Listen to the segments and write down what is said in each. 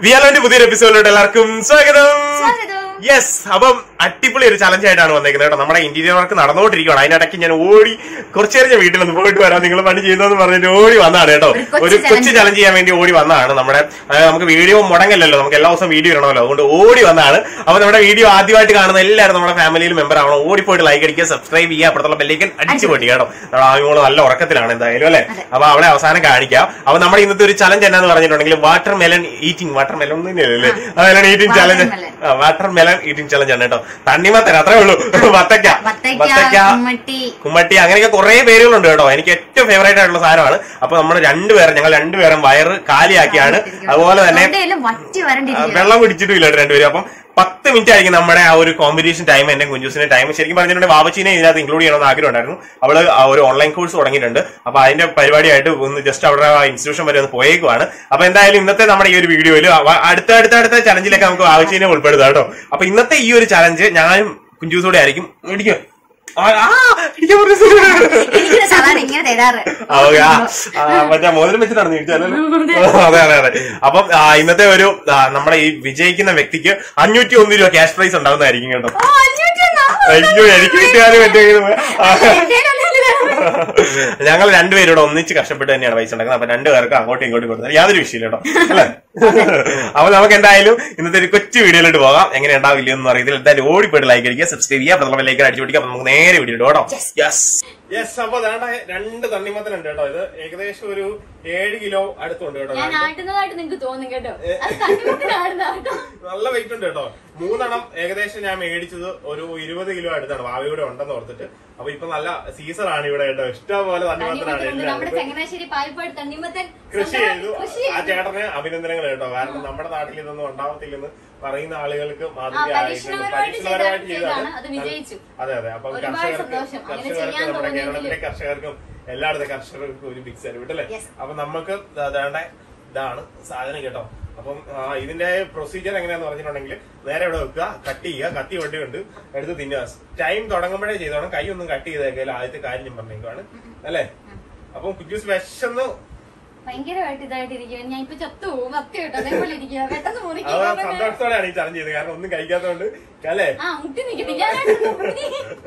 വിയാലോന്റെ പുതിയൊരു എപ്പിസോഡിലോട്ട് എല്ലാവർക്കും സ്വാഗതം സ്വാഗതം. യെസ് അപ്പം അടിപൊളി ഒരു ചലഞ്ച് ആയിട്ടാണ് വന്നേക്കുന്നത് കേട്ടോ നമ്മുടെ ഇന്റീരിയർ വർക്ക് നടന്നുകൊണ്ടിരിക്കുകയാണ് അതിനിടയ്ക്ക് ഞാൻ ഓടി കുറച്ചു നേരം ഞാൻ വീട്ടിൽ ഒന്ന് പോയിട്ട് വരാം നിങ്ങൾ പണി ചെയ്യുന്നതെന്ന് പറഞ്ഞിട്ട് ഓടി വന്നതാണ് കേട്ടോ ഒരു കൊച്ചു ഒരു കൊച്ചു challenge. ചലഞ്ച് ചെയ്യാൻ വേണ്ടി ഓടി വന്നതാണ് നമ്മുടെ അതായത് നമുക്ക് വീഡിയോ മുടങ്ങല്ലല്ലോ നമുക്ക് എല്ലാ ദിവസവും വീഡിയോ ഇടണമല്ലോ അതുകൊണ്ട് ഓടി വന്നതാണ് അപ്പൊ നമ്മുടെ വീഡിയോ ആദ്യമായിട്ട് കാണുന്ന എല്ലാവരും നമ്മുടെ ഫാമിലിയിൽ മെമ്പർ ആവണം ഓടിപ്പോയിട്ട് ലൈക്ക് അടിക്കുക സബ്സ്ക്രൈബ് ചെയ്യുക അപ്പുറത്തുള്ള ബെല്ലേക്കൻ അടിച്ചു പൊട്ടി കേട്ടോ നമ്മുടെ ആവിമോള് നല്ല ഉറക്കത്തിലാണ് എന്തായാലും അല്ലെ അതെ. അപ്പൊ അവളെ അവസാനം കാണിക്കാം അപ്പൊ നമ്മുടെ ഇന്നത്തെ ഒരു ചലഞ്ച് എന്നാന്ന് പറഞ്ഞിട്ടുണ്ടെങ്കിൽ watermelon eating watermelon തന്നെയല്ലേ melon eating challenge Watermelon. Watermelon eating challenge ആണ് കേട്ടോ തണ്ണിമത്തൻ അത്രേ ഉള്ളൂ വത്തക്ക വത്തയ്ക്ക കുമ്മട്ടി കുമ്മട്ടി അങ്ങനെയൊക്കെ കുറെ പേരുകളുണ്ട് കേട്ടോ എനിക്ക് ഏറ്റവും ഫേവറേറ്റ് ആയിട്ടുള്ള സാധനമാണ് അപ്പൊ നമ്മൾ രണ്ടുപേരും ഞങ്ങൾ രണ്ടുപേരും വയറ് കാലിയാക്കിയാണ് അതുപോലെ തന്നെ തൊണ്ടയിലും വറ്റി ആ, വരണ്ടിരിക്കുക വെള്ളം കുടിച്ചിട്ടും ഇല്ല രണ്ടുപേരും അപ്പം പത്ത് മിനിറ്റ് ആയിരിക്കും നമ്മുടെ ആ ഒരു കോമ്പറ്റീഷൻ ടൈം എന്റെ കുഞ്ചൂസിന്റെ ടൈം ശരിക്കും പറഞ്ഞിട്ടുണ്ടെങ്കിൽ വാവച്ചിനെ ഇതിനകത്ത് ഇൻക്ലൂഡ് ചെയ്യണമെന്ന് ആഗ്രഹം ഉണ്ടായിരുന്നു അവള് ആ ഒരു ഓൺലൈൻ കോഴ്സ് തുടങ്ങിയിട്ടുണ്ട് അപ്പൊ അതിന്റെ പരിപാടിയായിട്ട് ഒന്ന് ജസ്റ്റ് അവിടെ ഇൻസ്റ്റിറ്റ്യൂഷൻ വരെ ഒന്ന് പോയേക്കുവാണ് അപ്പൊ എന്തായാലും ഇന്നത്തെ നമ്മുടെ ഈ ഒരു വീഡിയോയിൽ അടുത്ത അടുത്ത അടുത്ത ചലഞ്ചിലൊക്കെ നമുക്ക് വാവച്ചിനെ ഉൾപ്പെടുത്താം കേട്ടോ അപ്പൊ ഇന്നത്തെ ഈ ഒരു ചലഞ്ച് ഞാനും കുഞ്ചൂസോടെ ആയിരിക്കും ഇടിക്കും ആ, ആ, ഇടിക്കാൻ പറഞ്ഞു. എനിക്ക് സാധാരണ ഇങ്ങനെ തരാറ് ആ, ഓക്കേ, ആ, ആ, മറ്റേ മോതിരം വെച്ചിട്ടാണ് നീട്ടിച്ചല്ലോ അതെ അതെ അതെ അപ്പം ആ, ഇന്നത്തെ ഒരു ആ, നമ്മുടെ ഈ വിജയിക്കുന്ന വ്യക്തിക്ക് അഞ്ഞൂറ്റി ഒന്ന് രൂപ ക്യാഷ് പ്രൈസ് ഉണ്ടാവുന്നതായിരിക്കും കേട്ടോ ഓ, അഞ്ഞൂറ്റൊന്നോ? അയ്യോ എനിക്ക് കിട്ടിയാലും മറ്റേ ഇത് ആ, എന്റെ കയ്യിലല്ലേ? ഞങ്ങൾ രണ്ടുപേരോട് ഒന്നിച്ച് കഷ്ടപ്പെട്ട് തന്നെയാണ് പൈസ ഉണ്ടാക്കുന്നത് അപ്പൊ രണ്ടുപേർക്ക് അങ്ങോട്ടും ഇങ്ങോട്ടും കൊടുത്തത് യാതൊരു വിഷയമില്ല കേട്ടോ അല്ലേ അപ്പൊ നമുക്ക് എന്തായാലും ഇന്നത്തെ ഒരു കൊച്ചു വീഡിയോയിലോട്ട് പോകാം എങ്ങനെ ഉണ്ടാവില്ല എന്ന് അറിയത്തില്ല എന്തായാലും ഓടിപ്പോയിട്ട് ലൈക്ക് അടിക്കുക സബ്സ്ക്രൈബ് ചെയ്യുക അപ്പൊ ലൈക്ക് അടിച്ചു പിടിക്കുക അപ്പൊ നമുക്ക് നേരെ വീഡിയോ കേട്ടോ യെസ് യെസ് അപ്പൊ ദാണ്ട രണ്ട് തണ്ണിമത്തനുണ്ട് കേട്ടോ ഇത് ഏകദേശം ഒരു ഏഴ് കിലോ അടുത്തുണ്ട് കേട്ടോ ഞാൻ ആട്ടുന്നതായിട്ട് നിങ്ങക്ക് തോന്നും കേട്ടോ അത് തണ്ണിമത്തനാടുന്നതാട്ടോ. നല്ല വെയിറ്റ് ഉണ്ട് കേട്ടോ മൂന്നെണ്ണം ഏകദേശം ഞാൻ മേടിച്ചത് ഒരു ഇരുപത് കിലോ അടുത്താണ് ഭാവിയുടെ ഉണ്ടെന്ന് ഓർത്തിട്ട് അപ്പൊ ഇപ്പൊ നല്ല സീസൺ ആണ് ഇവിടെ കേട്ടോ ഇഷ്ടം പോലെ തണ്ണിമത്തനാണ് തണ്ണിമത്തനുണ്ട്. നമ്മുടെ എല്ലാവരും ചങ്ങനാശ്ശേരി പാൽപ്പാട് തണ്ണിമത്തൻ കൃഷി ചെയ്തു കൃഷി ആ ചെയ്തു. ചേട്ടന് അഭിനന്ദനങ്ങൾ കേട്ടോ കാരണം നമ്മുടെ നാട്ടിൽ ഇതൊന്നും ഉണ്ടാവത്തില്ലെന്ന് പറയുന്ന ആളുകൾക്ക് ആ, മാതൃകയായിട്ട് പരീക്ഷണപരമായിട്ട് പരീക്ഷണപരമായിട്ട് ചെയ്തതാണ്. ചെയ്തതാണ് അത് വിജയിച്ചു. അതെ അതെ അപ്പൊ ഒരുപാട് കർഷകർക്ക് സന്തോഷം. അങ്ങനെ കർഷകർക്ക് ചെയ്യാൻ നമ്മുടെ തോന്നിയതില്. കേരളത്തിലെ കർഷകർക്കും എല്ലായിടത്തെ കർഷകർക്കും ഒരു ബിഗ് സാലറി അല്ലേ Yes. അപ്പൊ നമുക്ക് അതാണ്ട് ഇതാണ് സാധനം കേട്ടോ അപ്പം ആ, ഇതിന്റെ പ്രൊസീജിയർ എങ്ങനെയാന്ന് പറഞ്ഞിട്ടുണ്ടെങ്കിൽ നേരെ ഇവിടെ വെക്കുക കട്ട് ചെയ്യുക കത്തി വണ്ടിയുണ്ട് എടുത്ത് തിന്നുക ടൈം തുടങ്ങുമ്പോഴേ ചെയ്തോണം കൈ ഒന്നും കട്ട് ചെയ്തേക്കാൽ ആദ്യത്തെ കാര്യം ഞാൻ പറഞ്ഞേക്കുവാണ് അല്ലേ അപ്പം കുറ്റൂസ് വിശന്ന് ഭയങ്കരമായിട്ട് ഇതായിട്ട് ഇരിക്കുക ഞാൻ ഇപ്പൊ ചത്തു പോകും കത്തി കേട്ടോ അതേപോലെ ഇരിക്കുക പെട്ടെന്ന് അത് മുറിക്കുക സന്തോഷത്തോടെയാണ് ഈ ചലഞ്ച് ചെയ്തത് കാരണം ഒന്നും കഴിക്കാത്തതുകൊണ്ട് അല്ലേ ആ മുട്ടി നിൽക്കുന്നു ഞാനായിട്ട് മുട്ടി.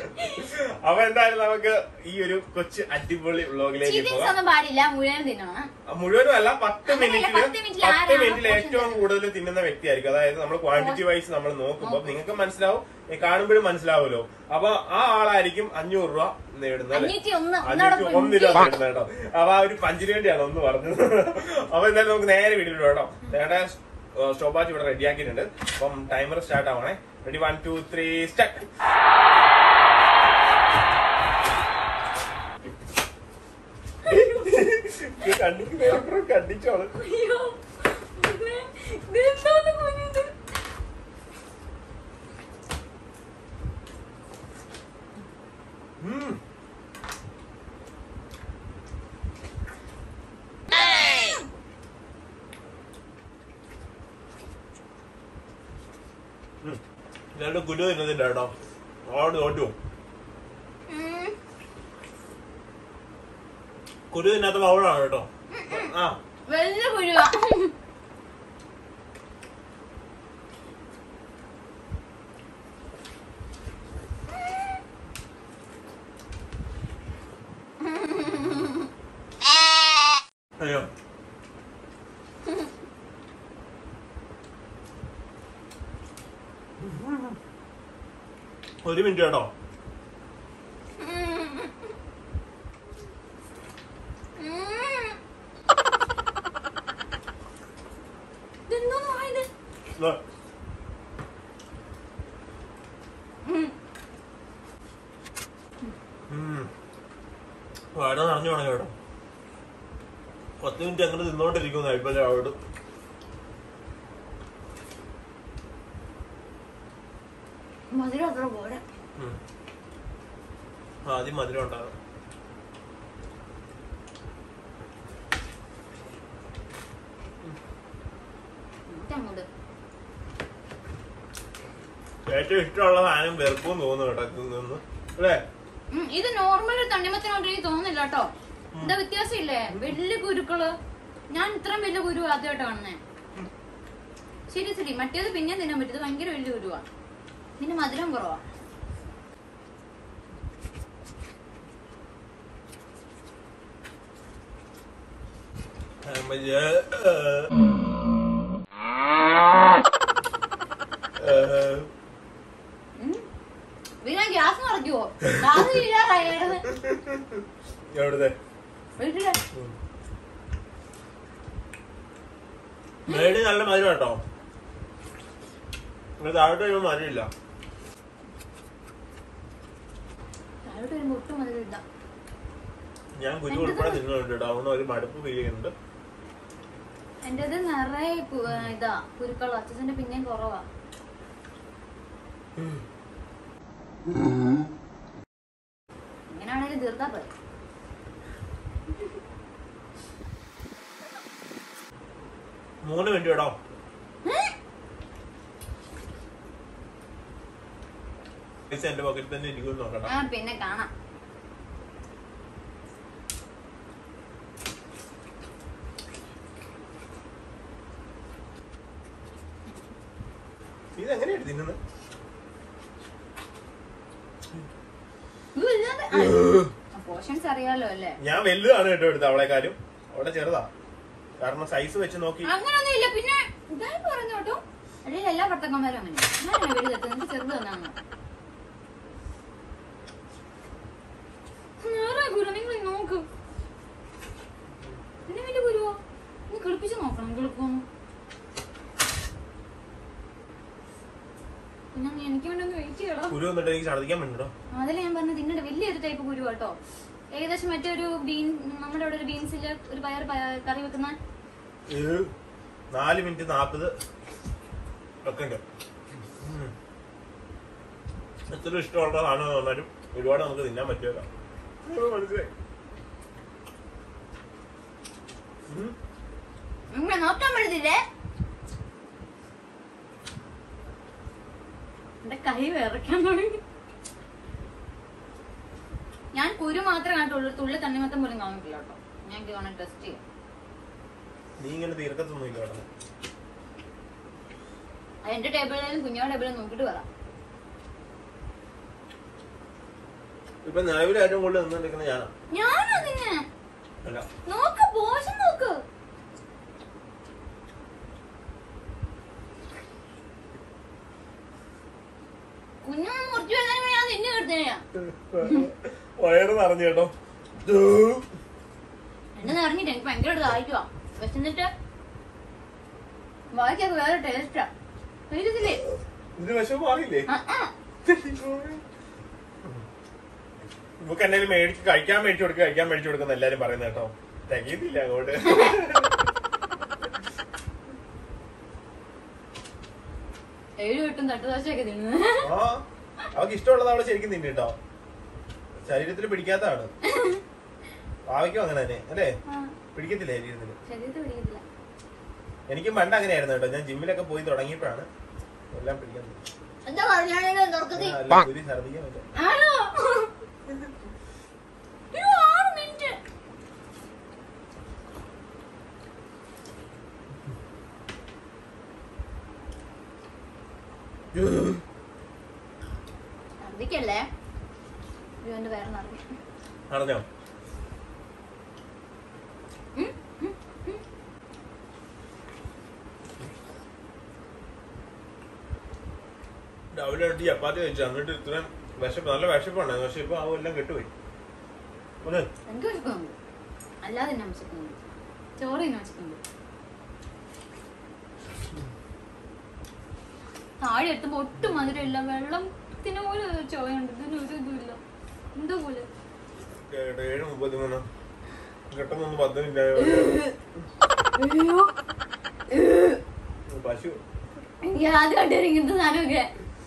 അപ്പൊ എന്തായാലും നമുക്ക് ഈ ഒരു കൊച്ചു അടിപൊളി വ്ളോഗിലേക്ക് ചീറ്റിങ്സ് പോകാം ഒന്നും പാടില്ല മുഴുവൻ തിന്നണം മുഴുവനും അല്ല പത്ത് അങ്ങനെയല്ല, മിനിറ്റില് പത്ത് മിനിറ്റിൽ പത്ത് ആരാണ് മിനിറ്റിൽ portion ഏറ്റവും കൂടുതൽ തിന്നുന്ന വ്യക്തിയായിരിക്കും അതായത് നമ്മൾ ക്വാണ്ടിറ്റി വൈസ് നമ്മൾ നോക്കുമ്പോൾ നിങ്ങൾക്ക് മനസ്സിലാവും ഈ കാണുമ്പോഴും മനസ്സിലാവുമല്ലോ അപ്പൊ ആ ആളായിരിക്കും അഞ്ഞൂറ് രൂപ നേടുന്നത് അല്ലേ? അഞ്ഞൂറ്റി ഒന്ന് അഞ്ഞൂറ്റി ഒന്നോടൊപ്പം ഒന്ന് രൂപ നേടുന്നത് കേട്ടോ അപ്പൊ ആ ഒരു പഞ്ചിന് വേണ്ടിയാണ് ഒന്ന് പറഞ്ഞത് അപ്പൊ എന്തായാലും നമുക്ക് നേരെ വീട്ടിൽ കേട്ടോ നേരെ സ്റ്റോപ്പ് വാച്ച് ഇവിടെ റെഡി ആക്കിയിട്ടുണ്ട് അപ്പം ടൈമർ സ്റ്റാർട്ട് ആവണേ ready one two three start കണ്ണിക്ക് നേരം കണ്ടിച്ചോളൂ അയ്യോ ഇതെന്തോന്ന് കുഞ്ഞിത് ഉം. ഉം. രണ്ട് ഗുരു തിന്നതിന്റെ കേട്ടോ അവിടെ തോറ്റു ഉം. കുരു തിന്നാത്ത പൗഡറാണ് കേട്ടോ ആ വലിയ കുരുവാ അയ്യോ ഒരു മിനിറ്റ് കേട്ടോ ഉം. ഇതെന്തോന്ന് വായത്? ദാ. ഉം. വയറ് നിറഞ്ഞു വേണം കേട്ടോ പത്ത് മിനിറ്റ് അങ്ങനെ തിന്നോണ്ടിരിക്കുന്ന ഇപ്പൊ അവിടെ മധുരം അത്ര പോരാ ആദ്യം മധുരം ഉണ്ടാകും അങ്ങോട്ട് ഏറ്റവും ഇഷ്ടമുള്ള സാധനം വെറുപ്പും തോന്നുന്നു കേട്ടോ ഇതിൽ നിന്ന് അല്ലേ ഉം, ഇത് നോർമൽ തണ്ണിമത്തിനോട്ട് എനിക്ക് തോന്നുന്നില്ല കേട്ടോ എന്താ വ്യത്യാസം ഇല്ലേ വലിയ കുരുക്കള് ഞാൻ ഇത്രയും വലിയ കുരു ആദ്യമായിട്ട് കാണുന്നേ സീരിയസ്ലി മറ്റേത് പിന്നെ തിന്നാൻ പറ്റും ഇത് ഭയങ്കര വലിയ കുരുവാ പിന്നെ മധുരം കുറവാ ഉം. പിന്നെ ഗ്യാസ് നിറയ്ക്കുവോ ഗ്യാസ് തീരാറായിരുന്നു എവിടുത്തെ വീട്ടില് മേടി നല്ല മധുരം കേട്ടോ ഇവിടെ താഴോട്ട് വരുമ്പോ മധുരമില്ല താഴോട്ട് വരുമ്പോ ഒട്ടും മധുരം ഇല്ല ഞാൻ കുരു ഉൾപ്പെടെ തിന്നുന്നുണ്ട് കേട്ടോ അതുകൊണ്ട് ഒരു മടുപ്പ് ഫീൽ ചെയ്യുന്നുണ്ട് എന്റേത് നിറയെ കു- ഇതാ കുരുക്കള അച്ഛന്റെ പിന്നെയും കുറവാ ഇങ്ങനെയാണേലും തീർത്താ പോയി മൂന്ന് മിനിറ്റ് കേട്ടോ പൈസ എന്റെ പോക്കറ്റിൽ തന്നെ ഇരിക്കും നോക്കട്ടെ ആ പിന്നെ കാണാം ഇത് എങ്ങനെയാണ് തിന്നുന്നത് പോർഷൻസ് അറിയാലോ അല്ലേ ഞാൻ വലുതാണ് കേട്ടോ എടുത്തത് അവളെക്കാരും അവിടെ ചെറുതാ കാരണം സൈസ് വെച്ച് നോക്കി അങ്ങനൊന്നും ഇല്ല പിന്നെ ഇതായി പറഞ്ഞു കേട്ടോ അല്ലെങ്കിൽ എല്ലാ ഭർത്തക്കന്മാരും അങ്ങനെ ഞാനാണ് വലുത് എത്തുന്നത് ചെറുത് തന്നാണ് നേരെ ഗുരു നിങ്ങൾ നോക്ക് പിന്നെ വലിയ ഗുരുവോ നീ കിളിപ്പിച്ച് നോക്കണം കിളിപ്പോന്ന് പിന്നെ നീ എനിക്ക് വേണ്ടി ഒന്ന് വെയിറ്റ് ചെയ്യണം കുരു വന്നിട്ട് എനിക്ക് ഛർദ്ദിക്കാൻ വേണ്ടിട്ടോ അതല്ലേ ഞാൻ പറഞ്ഞത് ഇതിന്റെ വലിയൊരു ടൈപ്പ് കുരു കേട്ടോ ഏകദേശം മറ്റേ ഒരു ബീൻ നമ്മുടെ അവിടെ ഒരു ബീൻസില് ഒരു പയർ പയ- കറി വെക്കുന്ന ഇത് നാല് മിനിറ്റ് നാപ്പത് ഒക്കെ ഉണ്ട് ഉം. എത്ര ഇഷ്ടമുള്ള സാധനം പറഞ്ഞാലും ഒരുപാട് നമുക്ക് തിന്നാൻ പറ്റുമല്ലോ അത് മനസ്സിലായി ഉം. ഇങ്ങനെ നോക്കാൻ പറ്റത്തില്ലേ എന്റെ കൈ വിറയ്ക്കാൻ തുടങ്ങി ഞാൻ കുരു മാത്രമേ കാണിട്ടുള്ളൂ ഒരു തുള്ളി തണ്ണിമത്തം പോലും കാണിക്കില്ല കേട്ടോ ഞാൻ വേണം ടെസ്റ്റ് ചെയ്യാം നീ ഇങ്ങനെ തീർക്കത്തൊന്നുമില്ല കിടന്ന് അത് എന്റെ ടേബിളിലും കുഞ്ഞോടെ ടേബിളിലും നോക്കിട്ട് വരാം ഇപ്പൊ നിലവിൽ ഏറ്റവും കൂടുതൽ നിന്നുകൊണ്ടിരിക്കുന്നത് ഞാനാ ഞാനതിന് അല്ല നോക്ക് പോഷൻ നോക്ക് കുഞ്ഞു മുറിച്ചു വരുന്നതിന് മുന്നേ ഞാൻ നിന്നെ എടുത്തനെയാ വയറ് നിറഞ്ഞു കേട്ടോ എന്നെ നിറഞ്ഞിട്ട് എനിക്ക് ഭയങ്കര ദാഹിക്കുവാ വിശന്നിട്ട് വായിക്കൊക്കെ വേറെ ടേസ്റ്റാ കഴിക്കത്തില്ലേ ഇതിന് വിഷം മാറിയില്ലേ ആ, ആ. നമുക്ക് എന്തെങ്കിലും മേടിച്ച് കഴിക്കാൻ മേടിച്ചു കൊടുക്കുക കഴിക്കാൻ മേടിച്ചു കൊടുക്കുന്ന എല്ലാരും പറയുന്നത് കേട്ടോ തികയുന്നില്ല അങ്ങോട്ട് ഏഴ് കിട്ടും തട്ടുദോശയൊക്കെ തിന്നു ആ അവൾക്ക് ഇഷ്ടമുള്ളത് അവള് ശരിക്കും തിന്നു കേട്ടോ ശരീരത്തിൽ പിടിക്കാത്തതാണ് ഭാവിക്കും അങ്ങനെ തന്നെ അല്ലേ പിടിക്കത്തില്ല ശരീരത്തിൽ ശരീരത്തിൽ പിടിക്കത്തില്ല എനിക്കും പണ്ട് അങ്ങനെയായിരുന്നു കേട്ടോ ഞാൻ ജിമ്മിലൊക്കെ പോയി തുടങ്ങിയപ്പോഴാണ് എല്ലാം പിടിക്കാൻ തുടങ്ങിയത്. എന്താ പറഞ്ഞാലും തുറക്കത്തി ആ, അല്ല, ഒരു ഛർദ്ദിക്കാൻ പറ്റും ആണോ ഒരു ആറ് മിനിറ്റ് ഛർദിക്കല്ലേ ഇവന്റെ വേറെ നിറഞ്ഞു അറിഞ്ഞോ രാവിലെ ആയിട്ട് ചപ്പാത്തി കഴിച്ചു എന്നിട്ട് ഇത്രയും വിശപ്പ് നല്ല വിശപ്പുണ്ടായിരുന്നു പക്ഷെ ഇപ്പൊ അതെല്ലാം കെട്ടുപോയി ഒന്ന് എനിക്ക് വിശക്കുന്നുണ്ട് അല്ലാതെ തന്നെ വിശക്കുന്നുണ്ട് ചോറ് തന്നെ വിശക്കുന്നുണ്ട് താഴെ എത്തുമ്പോ ഒട്ടും മധുരമില്ല വെള്ളത്തിന് പോലും ഒരു ചോയുണ്ട് ഇതിന് ഒരു ഇതുമില്ല എന്തോ പോലെ ഏഴ് ഏഴ് മുപ്പത്തി മൂന്ന് കെട്ടുന്നൊന്ന് പത്ത് മിനിറ്റ് അയ്യോ പശു എനിക്ക് ആദ്യം കണ്ടു ഇങ്ങനത്തെ സാധനമൊക്കെ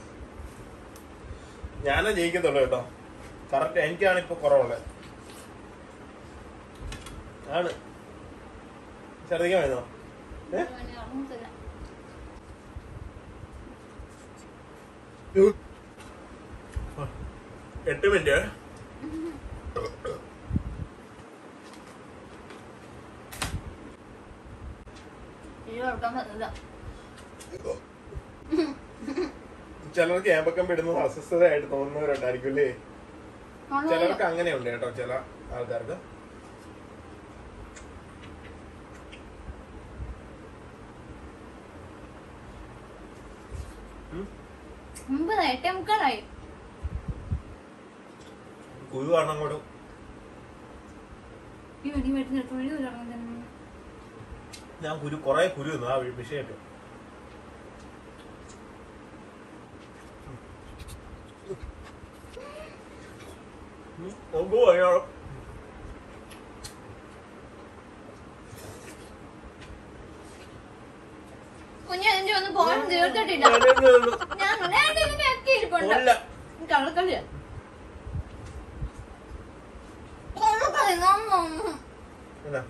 ഞാനാ ജയിക്കത്തുള്ളൂ കേട്ടോ കറക്റ്റ് എനിക്കാണ് ഇപ്പൊ കുറവുള്ളത് ആണ് ഛർദിക്കാൻ വരുന്നോ ഏ ഉറങ്ങത്തില്ല. എട്ട് മിനിറ്റ് ഇത് കൊടുക്കാൻ പറ്റില്ല ചിലർക്ക് ഏമ്പക്കം ഇടുന്നത് അസ്വസ്ഥതയായിട്ട് തോന്നുന്നവരുണ്ടായിരിക്കും അല്ലേ ചിലർക്ക് അങ്ങനെയുണ്ട് കേട്ടോ ചില ആൾക്കാർക്ക് ഒമ്പത് എട്ടേ മുക്കാലായി കുരു കാരണം കൂടെ ഈ വെടി വെട്ടുന്ന തൊഴിൽ തുടങ്ങും തന്നെ ഞാൻ കുരു കൊറേ കുരു തിന്നു ആ വിഷയമായിട്ട് നമുക്ക് പോയാലോ കുഞ്ഞു അതിന്റെ ഒന്ന് പോകാൻ തീർത്തിട്ടില്ല ഞാൻ നേരത്തെ ഇതിന്റെ ഒക്കെ ഇരിപ്പുണ്ട് പോണില്ല. കള്ളക്കളിയാ കള്ളക്കളി നമ്മ എന്നാ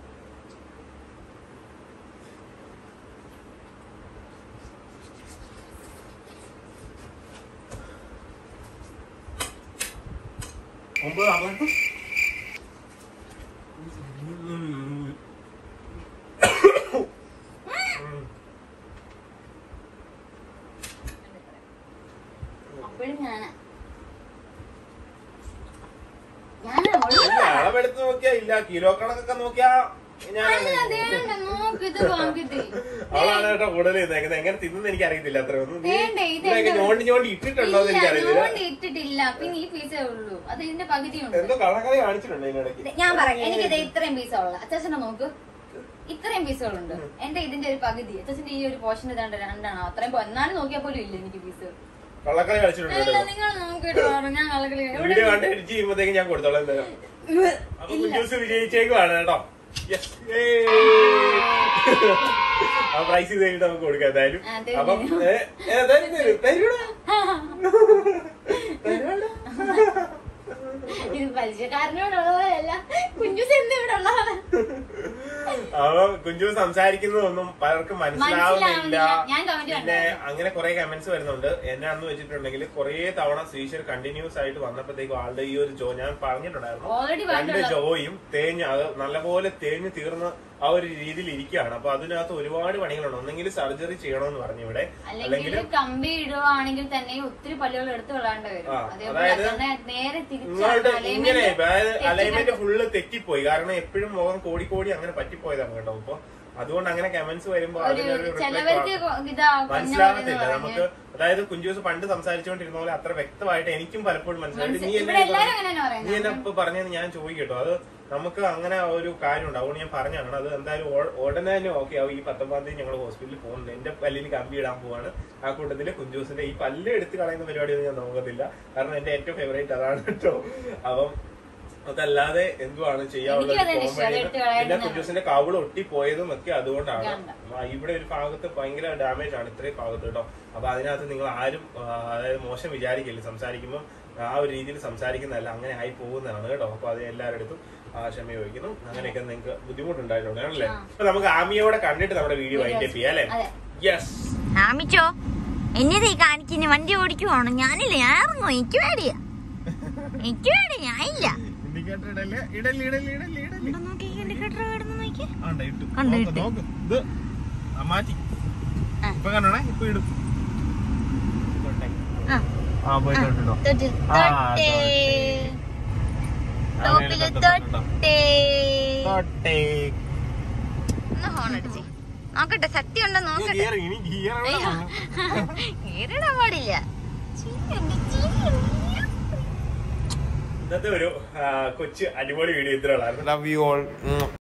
ഒമ്പത് ആകും അപ്പോഴും ഞാനാ ഞാനാ ഒഴിവാ. അളവെടുത്ത് നോക്കിയാ ഇല്ല കിലോ കണക്കൊക്കെ നോക്കിയാ ഞാൻ അല്ല, ദേണ്ട, നോക്കിത് വാങ്ങിത്. അവളാണ് കേട്ടോ കൂടുതൽ ഇതേക്കുന്നത് എങ്ങനെ തിന്നുന്ന എനിക്ക് അറിയത്തില്ല അത്രയൊന്നും നീ വേണ്ട, ഇത് ഇവിടെയൊക്കെ എന്റെ- ഞോണ്ടി ഞോണ്ടി ഇട്ടിട്ടുണ്ടോ എന്ന് ഇല്ല, എനിക്കറിയില്ല നോണ്ട് ഇട്ടിട്ടില്ല പിന്നെ ഈ പീസേ ഉള്ളൂ അത് ഇതിന്റെ പകുതിയുണ്ട് എന്തോ കള്ളക്കളി കാണിച്ചിട്ടുണ്ട് ഇതിനിടയ്ക്ക് ഇത് ഞാൻ പറയാം എനിക്കിത് ഇത്രയും പീസ ഉള്ള അച്ഛനെ നോക്ക് ഇത്രയും പീസുകളുണ്ട് എന്റെ ഇതിന്റെ ഒരു പകുതി അച്ഛന്റെ ഈ ഒരു പോർഷൻ ഇതാണ്ട് രണ്ടാണോ അത്രയും പോ- എന്നാലും നോക്കിയാൽ പോലും ഇല്ല എനിക്ക് പീസ് കള്ളക്കളി കളിച്ചിട്ടുണ്ട് അല്ല കേട്ടോ. നിങ്ങൾ നോക്കിയിട്ട് പറ ഞാൻ കളകളി വീഡിയോ കണ്ട് എഡിറ്റ് ചെയ്യുമ്പോഴത്തേക്ക് ഞാൻ കൊടുത്തോളാം എന്തായാലും അപ്പൊ കുഞ്ചൂസ് വിജയിച്ചേക്കുവാണ് കേട്ടോ Yes. Yay. ആ പ്രൈസ് ഇത് കഴിഞ്ഞിട്ട് നമുക്ക് കൊടുക്കാം എന്തായാലും ആ, തരും. അപ്പം ഏ, ഏ, തരും, തരും. തരൂടാ. തരൂടാ. ഇത് പലിശക്കാരനോടുള്ളതല്ല കുഞ്ഞുസ് എന്ത് ഇവിടെ ഉള്ളതാണ് അപ്പൊ കുഞ്ചു സംസാരിക്കുന്നതൊന്നും പലർക്കും മനസ്സിലാവുന്നില്ല മനസ്സിലാവുന്നില്ല. ഞാൻ comment പിന്നെ അങ്ങനെ കുറെ കമന്റ്സ് വരുന്നുണ്ട് എന്നാന്ന് വെച്ചിട്ടുണ്ടെങ്കിൽ കുറെ തവണ ശ്രീശർ കണ്ടിന്യൂസ് ആയിട്ട് വന്നപ്പോഴത്തേക്കും ആളുടെ ഈ ഒരു ജോ ഞാൻ പറഞ്ഞിട്ടുണ്ടായിരുന്നു Already രണ്ട് പറഞ്ഞിട്ടുള്ള- ജോയും തേഞ്ഞ് അത് നല്ലപോലെ തേഞ്ഞ് തീർന്ന് ആ ഒരു രീതിയിൽ ഇരിക്കുകയാണ് അപ്പൊ അതിനകത്ത് ഒരുപാട് പണികളുണ്ട് ഒന്നെങ്കിൽ സർജറി ചെയ്യണമെന്ന് പറഞ്ഞു ഇവിടെ അല്ലെങ്കിൽ അല്ലെങ്കിൽ കമ്പി ഇടുവാണെങ്കിൽ തന്നെ ഒത്തിരി പല്ലുകൾ എടുത്തു കളയാണ്ട് വരും ആ, അതേപോലെ അതായത് തന്നെ നേരെ ഇങ്ങോട്ട് തിരിച്ചാണ് ഇങ്ങനെ അതായത് alignment അലൈൻമെന്റ് ഫുള്ള് തെറ്റിപ്പോയി കാരണം എപ്പോഴും മുഖം കോടി കോടി അങ്ങനെ പറ്റിപ്പോയതാണ് കേട്ടോ അപ്പൊ അതുകൊണ്ട് അങ്ങനെ കമന്റ്സ് വരുമ്പോ ഒരു അതിനൊരു reflect ചിലവർക്ക് ആക്കും. ഇതാ മനസ്സിലാകത്തില്ല നമുക്ക് അതായത് കുഞ്ചൂസ് പണ്ട് സംസാരിച്ചുകൊണ്ടിരുന്ന പോലെ അത്ര വ്യക്തമായിട്ട് എനിക്കും പലപ്പോഴും മനസ്സിലായിട്ട് നീ ഇവിടെ എന്നെ എല്ലാരും അങ്ങനെ തന്നെ നീ എന്നെ പറയുന്നത് ഇപ്പൊ പറഞ്ഞത് ഞാൻ ചോദിക്കട്ടോ അത് നമുക്ക് അങ്ങനെ ഒരു കാര്യമുണ്ട് അതുകൊണ്ട് ഞാൻ പറഞ്ഞാണ് അത് എന്തായാലും ഉ- ഉടനെ തന്നെ ഓക്കെ ആവും ഈ പത്തൊമ്പതാം തീയതി ഞങ്ങൾ ഹോസ്പിറ്റലിൽ പോകുന്നുണ്ട് എന്റെ പല്ലിന് കമ്പി ഇടാൻ പോവാണ് ആ കൂട്ടത്തില് കുഞ്ചൂസിന്റെ ഈ പല്ല് എടുത്ത് കളയുന്ന പരിപാടിയൊന്നും ഞാൻ നോക്കത്തില്ല കാരണം എന്റെ ഏറ്റവും ഫേവറേറ്റ് അതാണ് കേട്ടോ അപ്പം അതല്ലാതെ എന്തുവാണ് ചെയ്യാനുള്ള എനിക്കും അതന്നെ ഇഷ്ടം, അത് എടുത്ത് കളയാൻ പിന്നെ തന്നെ. കുഞ്ചൂസിന്റെ കവിള് ഒട്ടിപ്പോയതും ഒക്കെ അതുകൊണ്ടാണ് ഇതുകൊണ്ടാ. ആ, ഇവിടെ ഒരു ഭാഗത്ത് ഭയങ്കര ഡാമേജ് ആണ് ഇത്രയും ഭാഗത്ത് കേട്ടോ അപ്പൊ അതിനകത്ത് നിങ്ങൾ ആരും ആ, അതായത് മോശം വിചാരിക്കില്ല സംസാരിക്കുമ്പോൾ ആ ഒരു രീതിയിൽ സംസാരിക്കുന്നതല്ല അങ്ങനെ ആയി പോകുന്നതാണ് കേട്ടോ അപ്പൊ അത് എല്ലാവരുടെ അടുത്തും ആ, ക്ഷമ ചോദിക്കുന്നു അങ്ങനെയൊക്കെ നിങ്ങൾക്ക് ബുദ്ധിമുട്ടുണ്ടായിട്ടുണ്ട് ആണല്ലേ അപ്പൊ നമുക്ക് ആമിയോടെ കണ്ടിട്ട് നമ്മുടെ വീഡിയോ വൈൻഡ് ചെയ്യാം അല്ലേ അതെ. യെസ് ആമിച്ചോ എന്നതേ കാണിക്കുന്ന വണ്ടി ഓടിക്കുവാണോ ഞാനില്ല ഞാൻ ഇറങ്ങും എനിക്ക് പേടിയാ എനിക്ക് പേടി ഞാനില്ല ഇൻഡിക്കേറ്റർ ഇടല്ലേ ഇടല്ലേ ഇടല്ലേ ഇടല്ലേ ഇടല്ലേ ഇവിടെ നോക്കി ഇൻഡിക്കേറ്റർ കിടന്ന് നോക്കി ആണ്ട ഇട്ടു കണ്ടു, നോക്ക്, ഇട്ടു. നോക്ക് ഇത് ആ, മാറ്റി ആ. ഇപ്പൊ കണ്ടോണേ ഇപ്പൊ ഇടും തൊട്ടേ. ആ ആ പോയി തൊട്ടിട്ടോ തൊട്ടിൽ ആ, തൊട്ടേ ആ, ടോപ്പില് മേലെ തൊട്ട് തൊട്ടോ. തൊട്ടേ തൊട്ടേ ഒന്ന് ഹോൺ അടിച്ചേ നോക്കട്ടെ സത്യം ഉണ്ടോ ഇനി നോക്കട്ടെ ഗിയർ ഇനി ഗിയർ അയ്യോ. കേറിടാൻ പാടില്ല ചിരിയുണ്ട്, ചിരിയുണ്ട്. ഇന്നത്തെ ഒരു ആ, കൊച്ചു അടിപൊളി വീഡിയോ ഇത്രയുള്ളായിരുന്നു ലവ് യു ഓൾ